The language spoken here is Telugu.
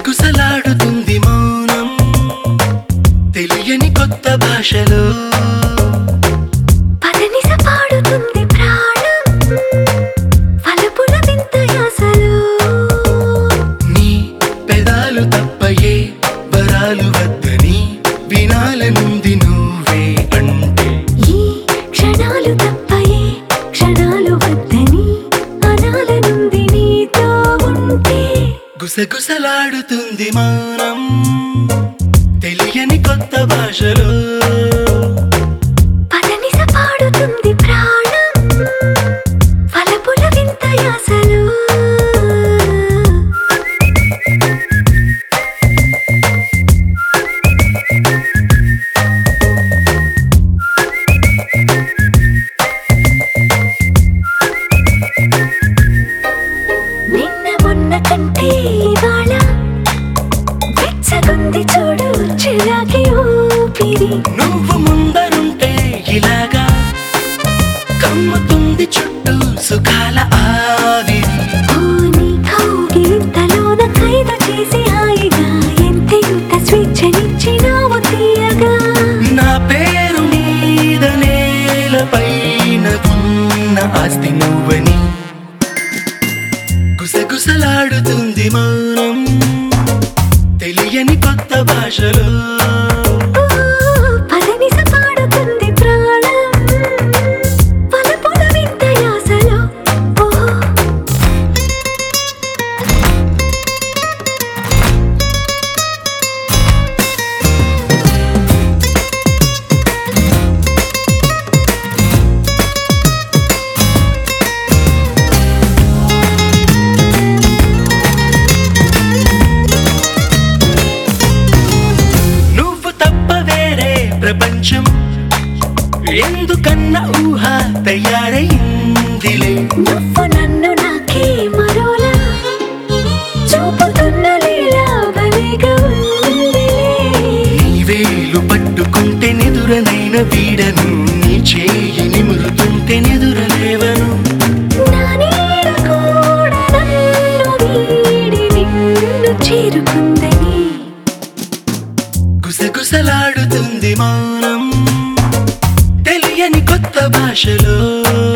గుసగుసలాడుతుంది మౌనం తెలియని కొత్త భాషలో పదనిస పాడుతుంది ప్రాణం వలపుల వింత యాసలో నీ పెదాలు తప్పయే వరాలు వద్దని వినాలనుంది నువ్వే అంటే ఈ క్షణాలు తప్పయే క్షణాలు వద్దని అనాలనుంది నీతో ఉంటే గుసగుసలాడుతుంది మౌనం తెలియని కొత్త భాషలో పదనిస పాడుతుంది ప్రాణం వలపుల వింత యాసలో నిన్న మొన్న కంటే ఇవాళ వెచ్చగుంది చూడు చిరాకి ఊపిరి నువ్వు ముందరుంటే ఇలాగా కమ్ముతుంది చుట్టూ సుఖాల ఆవిరి పోని కౌగిలింతలోన ఖైదు చేసి హాయిగా ఎంతెంత స్వేచ్ఛనిచ్చినావు తీయగా నా పేరు మీద నేలపైన ఉన్న ఆస్తి నువ్వని గుసగుసలాడుతుంది మౌనం తెలియని కొత్త భాషలో ఓ, పదనిస పాడుతుంది ప్రాణం వలపుల వింత యాసలో ఓ నువ్వు తప్ప వేరే ప్రపంచం ఎందుకన్న ఊహ తయారైందిలే నువ్వు నన్ను నాకే మరోలా చూపుతున్న లీలా భలేగా ఉందిలే నీ వేలు పట్టుకుంటే నిదురనైన వీడను నీ చేయి నిమురుతుంటే నిదురలేవను నా నీడ కూడా నన్ను వీడి నిన్ను చేరుకుందని గుసగుసలాడుతుంది మౌనం తెలియని కొత్త భాషలో